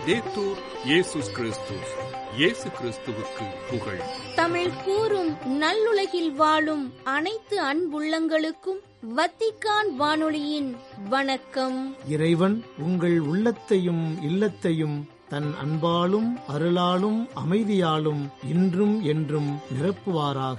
லவ்தேத்தூர் இயேசுஸ் கிறிஸ்துஸ் இயேசு கிறிஸ்துவுக்கு புகழ் தமிழ் கூறும் நல்லுலகில் வாழும் அனைத்து அன்புள்ளங்களுக்கும் வத்திக்கான் வானொலியின் வணக்கம் இறைவன் உங்கள் உள்ளத்தையும் இல்லத்தையும் தன் அன்பாலும் அருளாலும் அமைதியாலும் இன்றும் என்றும் நிரப்புவாராக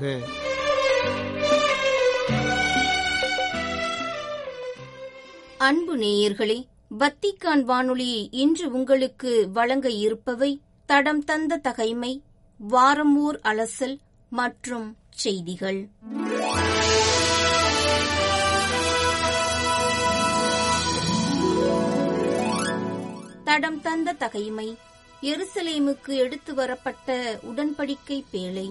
அன்பு நேயர்களே வத்திக்கான் வானொலி இன்று உங்களுக்கு வழங்க இருப்பவை தடம் தந்த தகைமை வாரமூர் அலசல் மற்றும் செய்திகள் தடம் தந்த தகைமை எருசலேமுக்கு எடுத்து வரப்பட்ட உடன்படிக்கை பேழை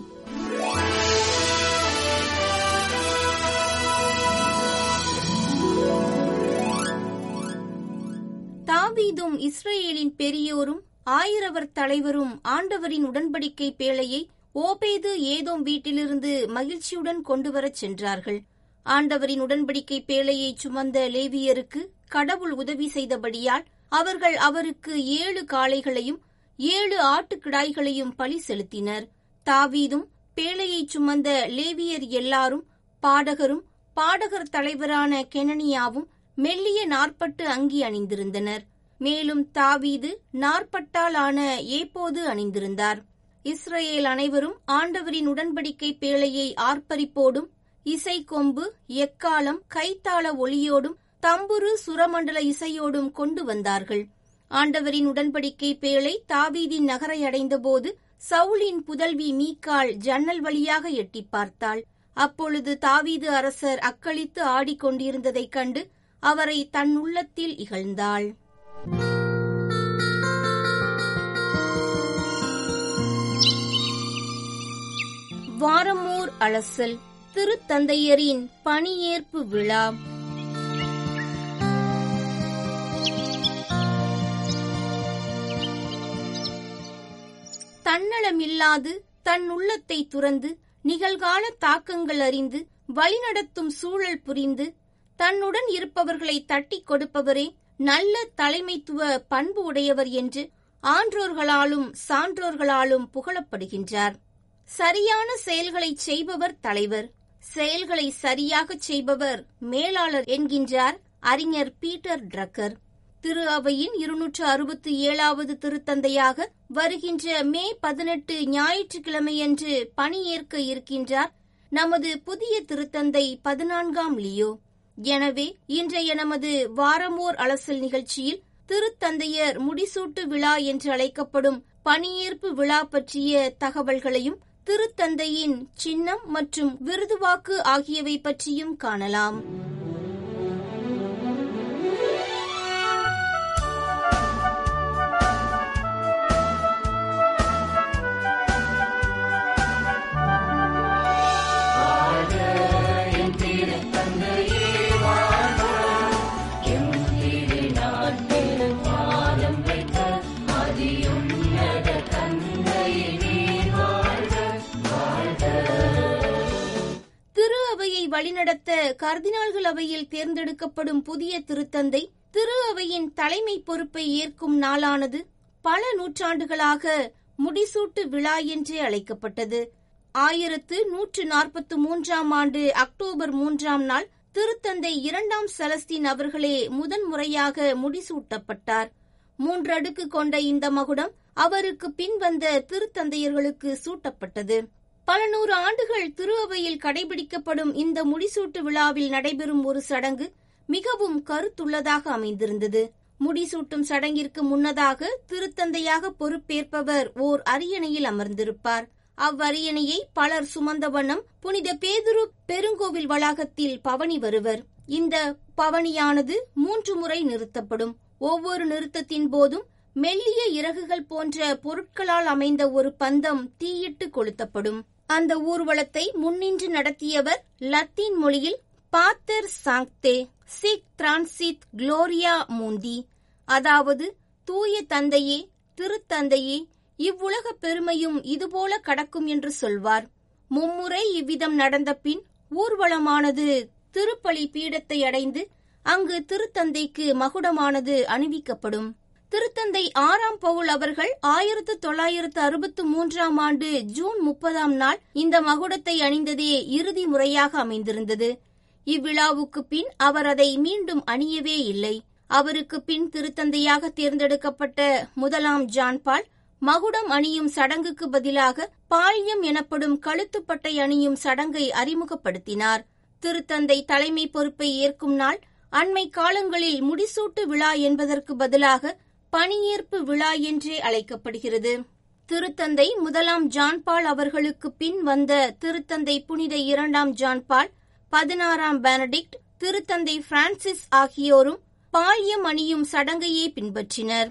தாவீதும் இஸ்ரேலின் பெரியோரும் ஆயிரவர் தலைவரும் ஆண்டவரின் உடன்படிக்கை பேழையை ஓபேது ஏதோம் வீட்டிலிருந்து மகிழ்ச்சியுடன் கொண்டு வரச் சென்றார்கள் ஆண்டவரின் உடன்படிக்கை பேழையை சுமந்த லேவியருக்கு கடவுள் உதவி செய்தபடியால் அவர்கள் அவருக்கு ஏழு காளைகளையும் ஏழு ஆட்டுக்கிடாய்களையும் பலி செலுத்தினர் தாவீதும் பேழையை சுமந்த லேவியர் எல்லாரும் பாடகரும் பாடகர் தலைவரான கெனனியாவும் மெல்லிய நாற்பட்டு அங்கி அணிந்திருந்தனர் மேலும் தாவீது நாற்பட்டால் ஆன ஏப்போது அணிந்திருந்தார் இஸ்ரேல் அனைவரும் ஆண்டவரின் உடன்படிக்கை பேழையை ஆர்ப்பரிப்போடும் இசைக்கொம்பு எக்காலம் கைத்தாள ஒளியோடும் தம்புரு சுரமண்டல இசையோடும் கொண்டு வந்தார்கள் ஆண்டவரின் உடன்படிக்கை பேழை தாவீதின் நகரை அடைந்தபோது சவுலின் புதல்வி மீக்காள் ஜன்னல் வழியாக எட்டி பார்த்தாள் அப்பொழுது தாவீது அரசர் அக்களித்து ஆடிக்கொண்டிருந்ததைக் கண்டு அவரை தன் உள்ளத்தில் இகழ்ந்தாள் வாரமூர் அலசல் திருத்தந்தையரின் பணியேற்பு விழா தன்னலமில்லாது தன் உள்ளத்தை துறந்து நிகழ்கால தாக்கங்கள் அறிந்து வழிநடத்தும் சூழல் புரிந்து தன்னுடன் இருப்பவர்களை தட்டிக் கொடுப்பவரே நல்ல தலைமைத்துவ பண்பு உடையவர் என்று ஆன்றோர்களாலும் சான்றோர்களாலும் புகழப்படுகின்றார் சரியான செயல்களை செய்பவர் தலைவர் செயல்களை சரியாகச் செய்பவர் மேலாளர் என்கின்றார் அறிஞர் பீட்டர் ட்ரக்கர் திரு அவையின் இருநூற்று அறுபத்தி ஏழாவது திருத்தந்தையாக வருகின்ற மே பதினெட்டு ஞாயிற்றுக்கிழமையன்று பணியேற்க இருக்கின்றார் நமது புதிய திருத்தந்தை பதினான்காம் லியோ எனவே இன்றைய நமது வாரமோர் அலசல் நிகழ்ச்சியில் திருத்தந்தையர் முடிசூட்டு விழா என்று அழைக்கப்படும் பணியேற்பு விழா பற்றிய தகவல்களையும் திருத்தந்தையின் சின்னம் மற்றும் விருதுவாக்கு ஆகியவை பற்றியும் காணலாம் திரு அவையை வழிநடத்த கர்தினால்கள் அவையில் தேர்ந்தெடுக்கப்படும் புதிய திருத்தந்தை திரு அவையின் தலைமை பொறுப்பை ஏற்கும் நாளானது பல நூற்றாண்டுகளாக முடிசூட்டு விழா என்றே அழைக்கப்பட்டது ஆயிரத்து நூற்று நாற்பத்து மூன்றாம் ஆண்டு அக்டோபர் மூன்றாம் நாள் திருத்தந்தை இரண்டாம் செலஸ்தீன் அவர்களே முதன்முறையாக முடிசூட்டப்பட்டார் மூன்றடுக்கு கொண்ட இந்த மகுடம் அவருக்கு பின் வந்த திருத்தந்தையர்களுக்கு சூட்டப்பட்டது பல நூறு ஆண்டுகள் திரு அவையில் கடைபிடிக்கப்படும் இந்த முடிசூட்டு விழாவில் நடைபெறும் ஒரு சடங்கு மிகவும் கருத்துள்ளதாக அமைந்திருந்தது முடிசூட்டும் சடங்கிற்கு முன்னதாக திருத்தந்தையாக பொறுப்பேற்பவர் ஓர் அரியணையில் அமர்ந்திருப்பார் அவ்வரியணையை பலர் சுமந்த வண்ணம் புனித பேதுரு பெருங்கோவில் வளாகத்தில் பவனி வருவர் இந்த பவனியானது மூன்று முறை நிறுத்தப்படும் ஒவ்வொரு நிறுத்தத்தின் போதும் மெல்லிய இறகுகள் போன்ற பொருட்களால் அமைந்த ஒரு பந்தம் தீயிட்டு கொளுத்தப்படும் அந்த ஊர்வலத்தை முன்னின்று நடத்தியவர் லத்தீன் மொழியில் பாத்தர் சாங்தே சிக் டிரான்சித் குளோரியா மூந்தி அதாவது தூய தந்தையே திருத்தந்தையே இவ்வுலக பெருமையும் இதுபோல கடக்கும் என்று சொல்வார் மும்முறை இவ்விதம் நடந்த பின் ஊர்வலமானது திருப்பலி பீடத்தை அடைந்து அங்கு திருத்தந்தைக்கு மகுடமானது அணிவிக்கப்படும் திருத்தந்தை ஆறாம் பவுல் அவர்கள் ஆயிரத்து தொள்ளாயிரத்து அறுபத்து மூன்றாம் ஆண்டு ஜூன் முப்பதாம் நாள் இந்த மகுடத்தை அணிந்ததே இறுதி முறையாக அமைந்திருந்தது இவ்விழாவுக்கு பின் அவர் அதை மீண்டும் அணியவே இல்லை அவருக்கு பின் திருத்தந்தையாக தேர்ந்தெடுக்கப்பட்ட முதலாம் ஜான்பால் மகுடம் அணியும் சடங்குக்கு பதிலாக பால்யம் எனப்படும் கழுத்துப்பட்டை அணியும் சடங்கை அறிமுகப்படுத்தினார் திருத்தந்தை தலைமை பொறுப்பை ஏற்கும் நாள் அண்மை காலங்களில் முடிசூட்டு விழா என்பதற்கு பதிலாக பணியேற்பு விழா என்றே அழைக்கப்படுகிறது திருத்தந்தை முதலாம் ஜான்பால் அவர்களுக்கு பின் வந்த திருத்தந்தை புனித இரண்டாம் ஜான்பால் பதினாறாம் பெனடிக்ட் திருத்தந்தை பிரான்சிஸ் ஆகியோரும் பால்யம் அணியும் சடங்கையே பின்பற்றினர்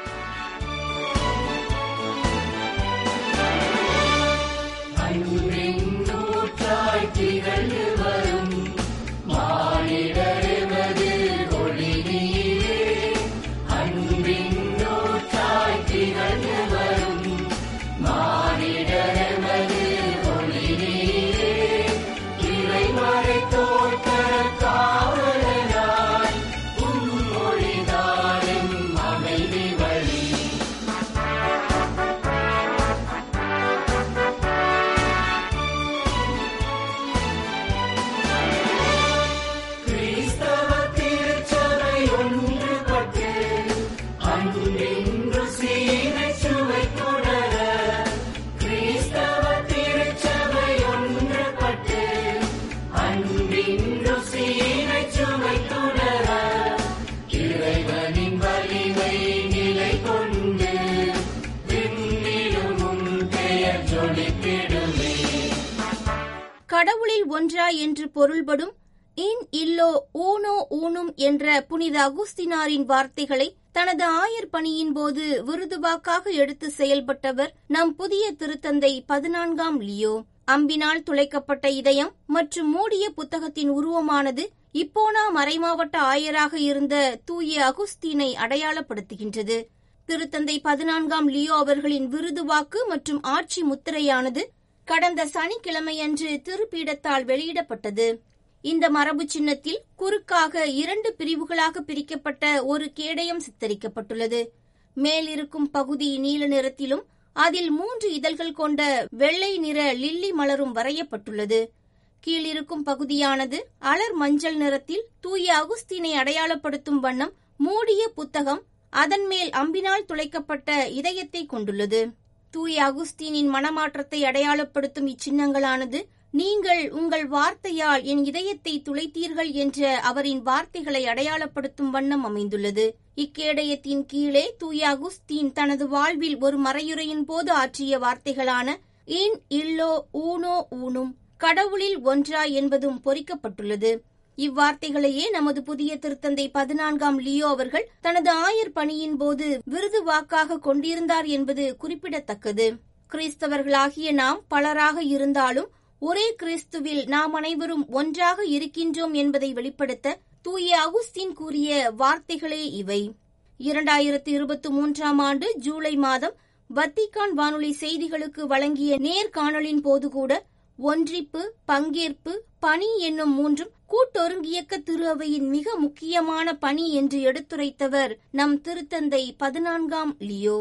கடவுளில் ஒன்றா என்று பொருள்படும் இன் இல்லோ ஊனோ ஊனும் என்ற புனித அகுஸ்தினாரின் வார்த்தைகளை தனது ஆயர் பணியின் போது விருதுவாக்காக எடுத்து செயல்பட்டவர் நம் புதிய திருத்தந்தை பதினான்காம் லியோ அம்பினால் துளைக்கப்பட்ட இதயம் மற்றும் மூடிய புத்தகத்தின் உருவமானது இப்போனா மறைமாவட்ட ஆயராக இருந்த தூய அகுஸ்தீனை அடையாளப்படுத்துகின்றது திருத்தந்தை பதினான்காம் லியோ அவர்களின் விருதுவாக்கு மற்றும் ஆட்சி முத்திரையானது கடந்த சனிக்கிழமையன்று திருப்பீடத்தால் வெளியிடப்பட்டது இந்த மரபு சின்னத்தில் குறுக்காக இரண்டு பிரிவுகளாக பிரிக்கப்பட்ட ஒரு கேடயம் சித்தரிக்கப்பட்டுள்ளது மேலிருக்கும் பகுதி நீல நிறத்திலும் அதில் மூன்று இதழ்கள் கொண்ட வெள்ளை நிற லில்லி மலரும் வரையப்பட்டுள்ளது கீழிருக்கும் பகுதியானது அலர் மஞ்சள் நிறத்தில் தூய அகுஸ்தீனை அடையாளப்படுத்தும் வண்ணம் மூடிய புத்தகம் அதன் மேல் அம்பினால் துளைக்கப்பட்ட இதயத்தை கொண்டுள்ளது தூய அகுஸ்தீனின் மனமாற்றத்தை அடையாளப்படுத்தும் இச்சின்னங்களானது நீங்கள் உங்கள் வார்த்தையால் என் இதயத்தை துளைத்தீர்கள் என்ற அவரின் வார்த்தைகளை அடையாளப்படுத்தும் வண்ணம் அமைந்துள்ளது இக்கேடயத்தின் கீழே தூய அகுஸ்தீன் தனது வாழ்வில் ஒரு மறையுரையின் போது ஆற்றிய வார்த்தைகளான இன் இல்லோ ஊனோ ஊனும் கடவுளில் ஒன்றா என்பதும் பொறிக்கப்பட்டுள்ளது இவ்வார்த்தைகளையே நமது புதிய திருத்தந்தை பதினான்காம் லியோ அவர்கள் தனது ஆயர் பணியின் போது விருது வாக்காக கொண்டிருந்தார் என்பது குறிப்பிடத்தக்கது கிறிஸ்தவர்களாகிய நாம் பலராக இருந்தாலும் ஒரே கிறிஸ்துவில் நாம் அனைவரும் ஒன்றாக இருக்கின்றோம் என்பதை வெளிப்படுத்த தூய அகுஸ்தீன் கூறிய வார்த்தைகளே இவை இரண்டாயிரத்து இருபத்தி மூன்றாம் ஆண்டு ஜூலை மாதம் வத்திகான் வானொலி செய்திகளுக்கு வழங்கிய நேர்காணலின் போது கூட ஒன்றிப்பு பங்கேற்பு பணி என்னும் மூன்றும் கூட்டொருங்கியக்க திரு அவையின் மிக முக்கியமான பணி என்று எடுத்துரைத்தவர் நம் திருத்தந்தை பதினான்காம் லியோ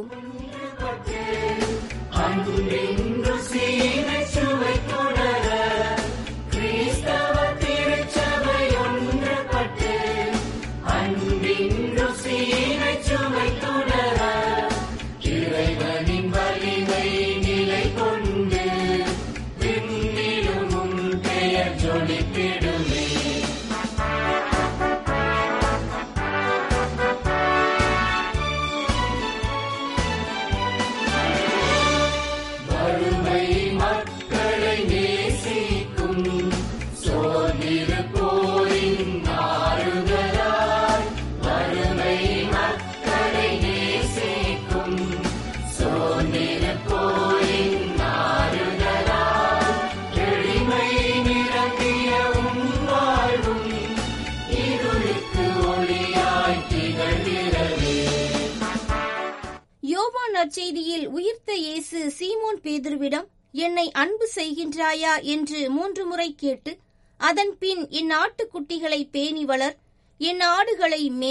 யோவான் நற்செய்தியில் உயிர்த்த இயேசு சீமோன் பேதுருவிடம் என்னை அன்பு செய்கின்றாயா என்று மூன்று முறை கேட்டு அதன் பின் என் ஆட்டுக்குட்டிகளை பேணி வளர் என் ஆடுகளை மேய்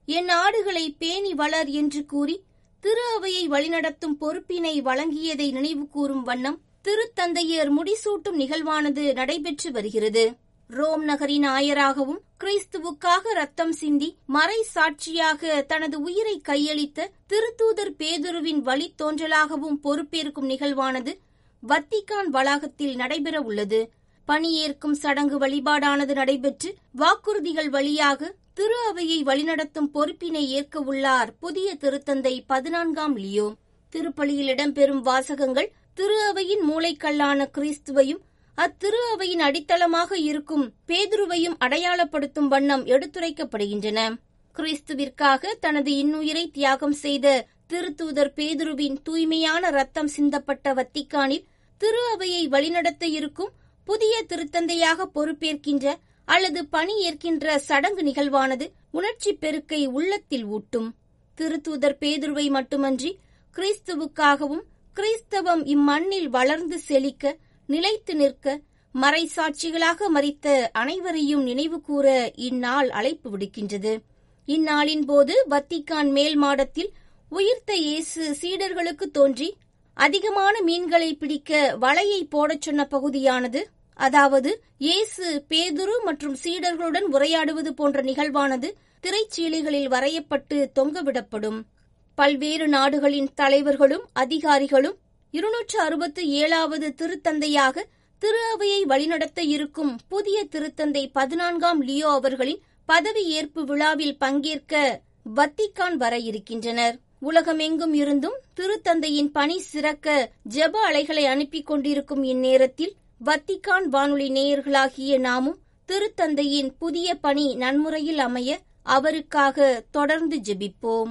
என் ஆடுகளை பேணி வளர் என்று கூறி திரு அவையை வழிநடத்தும் பொறுப்பினை வழங்கியதை நினைவு கூறும் வண்ணம் திருத்தந்தையர் முடிசூட்டும் நிகழ்வானது நடைபெற்று வருகிறது ரோம் நகரின் ஆயராகவும் கிறிஸ்துவுக்காக ரத்தம் சிந்தி மறை சாட்சியாக தனது உயிரை கையளித்த திருத்தூதர் பேதுருவின் வழித்தோன்றலாகவும் பொறுப்பேற்கும் நிகழ்வானது வத்திக்கான் வளாகத்தில் நடைபெற உள்ளது பணியேற்கும் சடங்கு வழிபாடானது நடைபெற்று வாக்குறுதிகள் வழியாக திரு அவையை வழிநடத்தும் பொறுப்பினை ஏற்க உள்ளார் புதிய திருத்தந்தை பதினான்காம் லியோ திருப்பலியில் இடம்பெறும் வாசகங்கள் திரு அவையின் மூளைக்கல்லான கிறிஸ்துவையும் அத்திரு அவையின் அடித்தளமாக இருக்கும் பேதுருவையும் அடையாளப்படுத்தும் வண்ணம் எடுத்துரைக்கப்படுகின்றன கிறிஸ்துவிற்காக தனது இன்னுயிரை தியாகம் செய்த திருத்தூதர் பேதுருவின் தூய்மையான ரத்தம் சிந்தப்பட்ட வத்திக்கானில் திரு அவையை வழிநடத்த இருக்கும் புதிய திருத்தந்தையாக பொறுப்பேற்கின்ற அல்லது பணி ஏற்கின்ற சடங்கு நிகழ்வானது உணர்ச்சி பெருக்கை உள்ளத்தில் ஊட்டும் திருத்தூதர் பேதுருவை மட்டுமன்றி கிறிஸ்துவுக்காகவும் கிறிஸ்தவம் இம்மண்ணில் வளர்ந்து செழிக்க நிலைத்து நிற்க மறைசாட்சிகளாக மறித்த அனைவரையும் நினைவு கூற இந்நாள் அழைப்பு விடுக்கின்றது இந்நாளின் போது வத்திக்கான் மேல் மாடத்தில் உயிர்த்த இயேசு சீடர்களுக்கு தோன்றி அதிகமான மீன்களை பிடிக்க வலையை போடச் சொன்ன பகுதியானது அதாவது இயேசு பேதுரு மற்றும் சீடர்களுடன் உரையாடுவது போன்ற நிகழ்வானது திரைச்சீலைகளில் வரையப்பட்டு தொங்கவிடப்படும் பல்வேறு நாடுகளின் தலைவர்களும் அதிகாரிகளும் இருநூற்று அறுபத்து ஏழாவது திருத்தந்தையாக திரு அவையை வழிநடத்த இருக்கும் புதிய திருத்தந்தை பதினான்காம் லியோ அவர்களின் பதவி ஏற்பு விழாவில் பங்கேற்க வத்திக்கான் வர இருக்கின்றனர் உலகமெங்கும் இருந்தும் திருத்தந்தையின் பணி சிறக்க ஜெப அலைகளை அனுப்பி கொண்டிருக்கும் இந்நேரத்தில் வத்திக்கான் வானொலி நேயர்களாகிய நாமும் திருத்தந்தையின் புதிய பணி நன்முறையில் அமைய அவருக்காக தொடர்ந்து ஜெபிப்போம்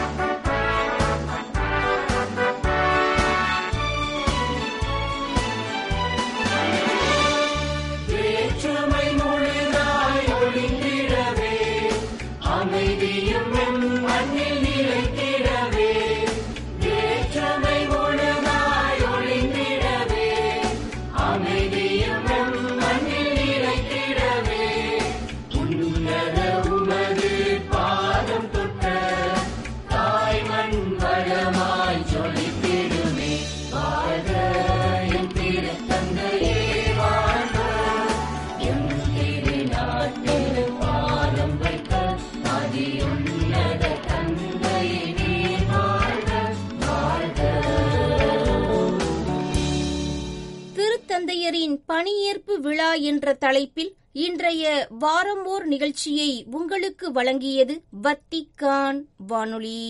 வேற்றுமை முழுதாய் ஒளிந்திடவே அமைதியும் எம் மண்ணில் நிலைத்திடவே வேற்றுமை முழுதாய் ஒளிந்திடவே அமைதியும் எம் மண்ணில் நிலைத்திடவே உன்னத உமது பாதம் தொட்ட தாய் மண் வளமாய் ஜொலித்திடுமே வாழ்க என் திருத்தந்தையே வாழ்க எம் திருநாட்டில் பாதம் வைத்த அதியுன்னத தந்தையே நீர் வாழ்க வாழ்க திருத்தந்தையரின் பணியேற்பு விழா என்ற தலைப்பில் இன்றைய வாரமோர் நிகழ்ச்சியை உங்களுக்கு வழங்கியது வத்திக்கான் வானொலி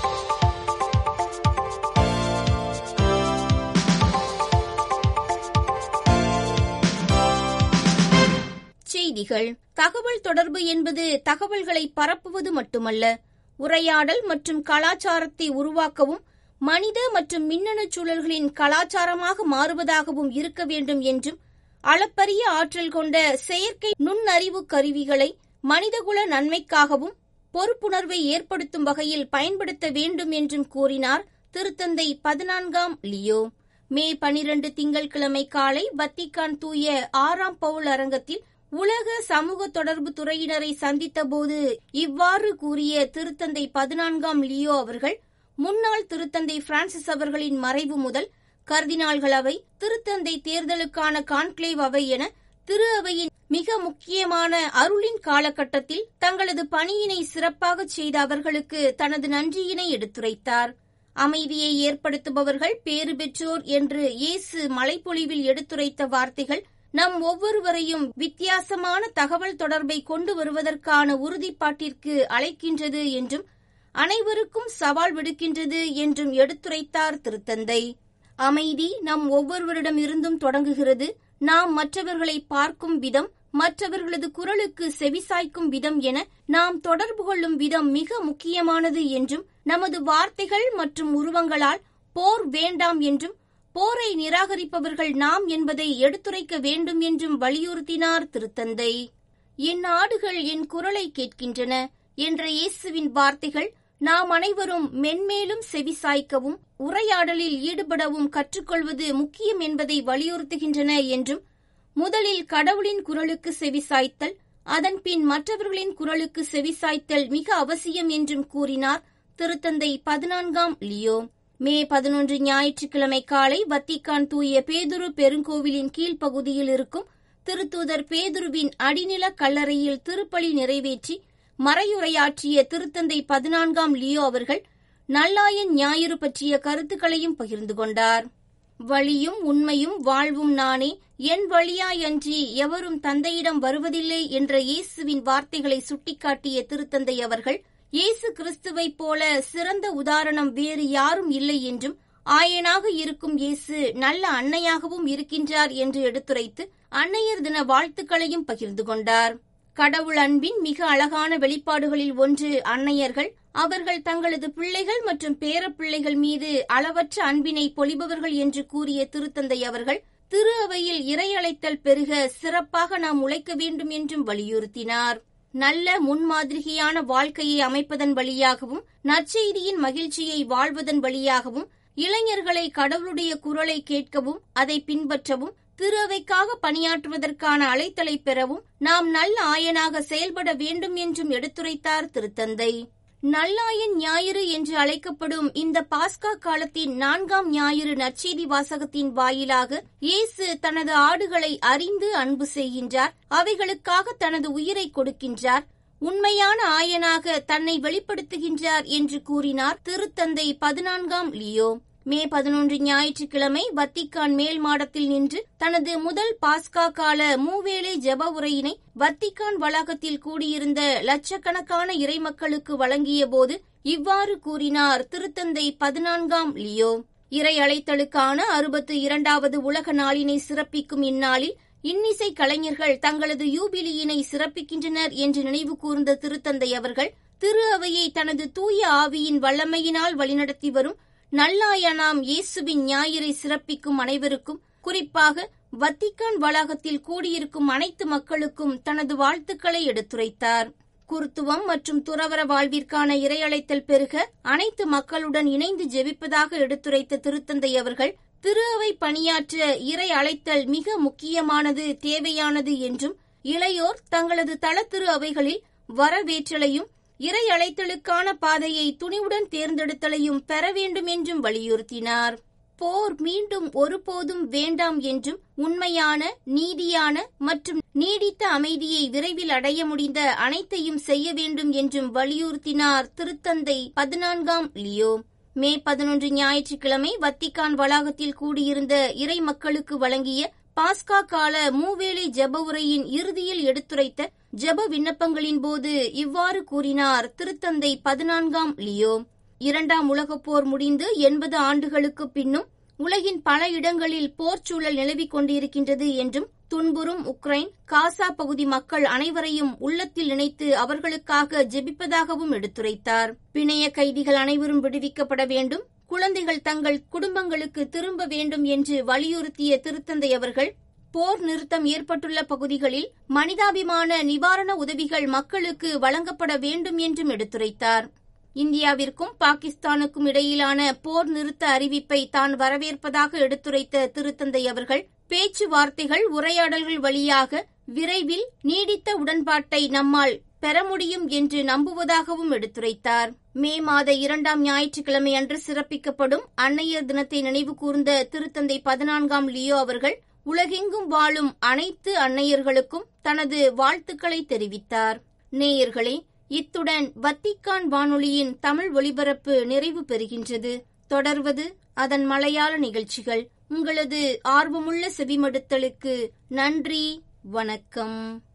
செய்திகள் தகவல் தொடர்பு என்பது தகவல்களை பரப்புவது மட்டுமல்ல உரையாடல் மற்றும் கலாச்சாரத்தை உருவாக்கவும் மனித மற்றும் மின்னணு சூழல்களின் கலாச்சாரமாக மாறுவதாகவும் இருக்க வேண்டும் என்றும் அளப்பரிய ஆற்றல் கொண்ட செயற்கை நுண்ணறிவு கருவிகளை மனிதகுல நன்மைக்காகவும் பொறுப்புணர்வை ஏற்படுத்தும் வகையில் பயன்படுத்த வேண்டும் என்றும் கூறினார் திருத்தந்தை பதினான்காம் லியோ மே பனிரண்டு திங்கட்கிழமை காலை வத்திக்கான் தூய ஆறாம் பவுல் அரங்கத்தில் உலக சமூக தொடர்பு துறையினரை சந்தித்தபோது இவ்வாறு கூறிய திருத்தந்தை பதினான்காம் லியோ அவர்கள் முன்னாள் திருத்தந்தை பிரான்சிஸ் அவர்களின் மறைவு முதல் கர்தினால்கள் அவை திருத்தந்தை தேர்தலுக்கான கான்க்ளேவ் அவை என திரு அவையின் மிக முக்கியமான அருளின் காலகட்டத்தில் தங்களது பணியினை சிறப்பாக செய்த அவர்களுக்கு தனது நன்றியினை எடுத்துரைத்தார் அமைதியை ஏற்படுத்துபவர்கள் பேறு பெற்றோர் என்று இயேசு மலைப்பொழிவில் எடுத்துரைத்த வார்த்தைகள் நம் ஒவ்வொருவரையும் வித்தியாசமான தகவல் தொடர்பை கொண்டு வருவதற்கான உறுதிப்பாட்டிற்கு அழைக்கின்றது என்றும் அனைவருக்கும் சவால் விடுக்கின்றது என்றும் எடுத்துரைத்தார் திருத்தந்தை அமைதி நம் ஒவ்வொருவரிடம் இருந்தும் தொடங்குகிறது நாம் மற்றவர்களை பார்க்கும் விதம் மற்றவர்களது குரலுக்கு செவிசாய்க்கும் விதம் என நாம் தொடர்பு கொள்ளும் விதம் மிக முக்கியமானது என்றும் நமது வார்த்தைகள் மற்றும் உருவங்களால் போர் வேண்டாம் என்றும் போரை நிராகரிப்பவர்கள் நாம் என்பதை எடுத்துரைக்க வேண்டும் என்றும் வலியுறுத்தினார் திருத்தந்தை என் நாடுகள் என் குரலை கேட்கின்றன என்ற இயேசுவின் வார்த்தைகள் நாம் அனைவரும் மென்மேலும் செவிசாய்க்கவும் உரையாடலில் ஈடுபடவும் கற்றுக்கொள்வது முக்கியம் என்பதை வலியுறுத்துகின்றன என்றும் முதலில் கடவுளின் குரலுக்கு செவிசாய்த்தல் அதன்பின் மற்றவர்களின் குரலுக்கு செவிசாய்த்தல் மிக அவசியம் என்றும் கூறினார் திருத்தந்தை பதினான்காம் லியோ மே பதினொன்று ஞாயிற்றுக்கிழமை காலை வத்திக்கான் தூய பேதுரு பெருங்கோவிலின் கீழ்ப்பகுதியில் இருக்கும் திருத்தூதர் பேதுருவின் அடிநில கல்லறையில் திருப்பலி நிறைவேற்றி மறையுரையாற்றிய திருத்தந்தை பதினான்காம் லியோ அவர்கள் நல்லாயன் ஞாயிறு பற்றிய கருத்துக்களையும் பகிர்ந்து கொண்டார் வழியும் உண்மையும் வாழ்வும் நானே என் வழியாயன்றி எவரும் தந்தையிடம் வருவதில்லை என்ற இயேசுவின் வார்த்தைகளை சுட்டிக்காட்டிய திருத்தந்தை அவர்கள் இயேசு கிறிஸ்துவைப் போல சிறந்த உதாரணம் வேறு யாரும் இல்லை என்றும் ஆயனாக இருக்கும் இயேசு நல்ல அன்னையாகவும் இருக்கின்றார் என்று எடுத்துரைத்து அன்னையர் தின வாழ்த்துக்களையும் பகிர்ந்து கொண்டார் கடவுள் அன்பின் மிக அழகான வெளிப்பாடுகளில் ஒன்று அன்னையர்கள் அவர்கள் தங்களது பிள்ளைகள் மற்றும் பேரப்பிள்ளைகள் மீது அளவற்ற அன்பினை பொழிபவர்கள் என்று கூறிய திருத்தந்தை அவர்கள் திரு அவையில் இறையழைத்தல் பெருக சிறப்பாக நாம் உழைக்க வேண்டும் என்றும் வலியுறுத்தினார் நல்ல முன்மாதிரியான வாழ்க்கையை அமைப்பதன் வழியாகவும் நற்செய்தியின் மகிழ்ச்சியை வாழ்வதன் வழியாகவும் இளைஞர்களை கடவுளுடைய குரலை கேட்கவும் அதை பின்பற்றவும் திரு அவைக்காக பணியாற்றுவதற்கான அழைத்தலை பெறவும் நாம் நல்ல ஆயனாக செயல்பட வேண்டும் என்றும் எடுத்துரைத்தார் திருத்தந்தை நல்லாயன் ஞாயிறு என்று அழைக்கப்படும் இந்த பாஸ்கா காலத்தின் நான்காம் ஞாயிறு நற்செய்தி வாசகத்தின் வாயிலாக இயேசு தனது ஆடுகளை அறிந்து அன்பு செய்கின்றார் அவைகளுக்காக தனது உயிரை கொடுக்கின்றார் உண்மையான ஆயனாக தன்னை வெளிப்படுத்துகின்றார் என்று கூறினார் திருத்தந்தை பதினான்காம் லியோ மே பதினொன்று ஞாயிற்றுக்கிழமை வத்திக்கான் மேல் மாடத்தில் நின்று தனது முதல் பாஸ்கா கால மூவேளை ஜெப உரையினை வத்திக்கான் வளாகத்தில் கூடியிருந்த லட்சக்கணக்கான இறைமக்களுக்கு வழங்கிய போது இவ்வாறு கூறினார் திருத்தந்தை பதினான்காம் லியோ இறை அழைத்தலுக்கான அறுபத்து இரண்டாவது உலக நாளினை சிறப்பிக்கும் இந்நாளில் இன்னிசை கலைஞர்கள் தங்களது யூபிலியினை சிறப்பிக்கின்றனர் என்று நினைவு கூர்ந்த திருத்தந்தை அவர்கள் திரு அவையை தனது தூய ஆவியின் வல்லமையினால் வழிநடத்தி வரும் நல்லாயனாம் இயேசுவின் ஞாயிறை சிறப்பிக்கும் அனைவருக்கும் குறிப்பாக வத்திக்கான் வளாகத்தில் கூடியிருக்கும் அனைத்து மக்களுக்கும் தனது வாழ்த்துக்களை எடுத்துரைத்தார் குருத்துவம் மற்றும் துறவர வாழ்விற்கான இறையழைத்தல் பெருக அனைத்து மக்களுடன் இணைந்து ஜெபிப்பதாக எடுத்துரைத்த திருத்தந்தை அவர்கள் திரு அவை பணியாற்ற இறை அழைத்தல் மிக முக்கியமானது தேவையானது என்றும் இளையோர் தங்களது தளத்திரு அவைகளில் வரவேற்றலையும் இறை அழைத்தலுக்கான பாதையை துணிவுடன் தேர்ந்தெடுத்தலையும் பெற வேண்டும் என்றும் வலியுறுத்தினார் போர் மீண்டும் ஒருபோதும் வேண்டாம் என்றும் உண்மையான நீதியான மற்றும் நீடித்த அமைதியை விரைவில் அடைய முடிந்த அனைத்தையும் செய்ய வேண்டும் என்றும் வலியுறுத்தினார் திருத்தந்தை பதினான்காம் லியோ மே பதினொன்று ஞாயிற்றுக்கிழமை வத்திக்கான் வளாகத்தில் கூடியிருந்த இறை மக்களுக்கு வழங்கிய பாஸ்கா கால மூவேளை ஜெப உரையின் இறுதியில் எடுத்துரைத்த ஜெப விண்ணப்பங்களின் போது இவ்வாறு கூறினார் திருத்தந்தை பதினான்காம் லியோ இரண்டாம் உலகப் போர் முடிந்து எண்பது ஆண்டுகளுக்கு பின்னும் உலகின் பல இடங்களில் போர் சூழல் நிலவிக் கொண்டிருக்கின்றது என்றும் துன்புறும் உக்ரைன் காசா பகுதி மக்கள் அனைவரையும் உள்ளத்தில் நினைத்து அவர்களுக்காக ஜெபிப்பதாகவும் எடுத்துரைத்தார் பிணைய கைதிகள் அனைவரும் விடுவிக்கப்பட வேண்டும் குழந்தைகள் தங்கள் குடும்பங்களுக்கு திரும்ப வேண்டும் என்று வலியுறுத்திய திருத்தந்தை அவர்கள் போர் நிறுத்தம் ஏற்பட்டுள்ள பகுதிகளில் மனிதாபிமான நிவாரண உதவிகள் மக்களுக்கு வழங்கப்பட வேண்டும் என்றும் எடுத்துரைத்தார் இந்தியாவிற்கும் பாகிஸ்தானுக்கும் இடையிலான போர் நிறுத்த அறிவிப்பை தான் வரவேற்பதாக எடுத்துரைத்த திருத்தந்தை அவர்கள் பேச்சுவார்த்தைகள் உரையாடல்கள் வழியாக விரைவில் நீடித்த உடன்பாட்டை நம்மால் பெற முடியும் என்று நம்புவதாகவும் எடுத்துரைத்தார் மே மாத இரண்டாம் ஞாயிற்றுக்கிழமை அன்று சிறப்பிக்கப்படும் அன்னையர் தினத்தை நினைவு கூர்ந்த திருத்தந்தை பதினான்காம் லியோ அவர்கள் உலகெங்கும் வாழும் அனைத்து அன்னையர்களுக்கும் தனது வாழ்த்துக்களை தெரிவித்தார் நேயர்களே இத்துடன் வத்திக்கான் வானொலியின் தமிழ் ஒலிபரப்பு நிறைவு பெறுகின்றது தொடர்வது அதன் மலையாள நிகழ்ச்சிகள் உங்களது ஆர்வமுள்ள செவிமடுத்தலுக்கு நன்றி வணக்கம்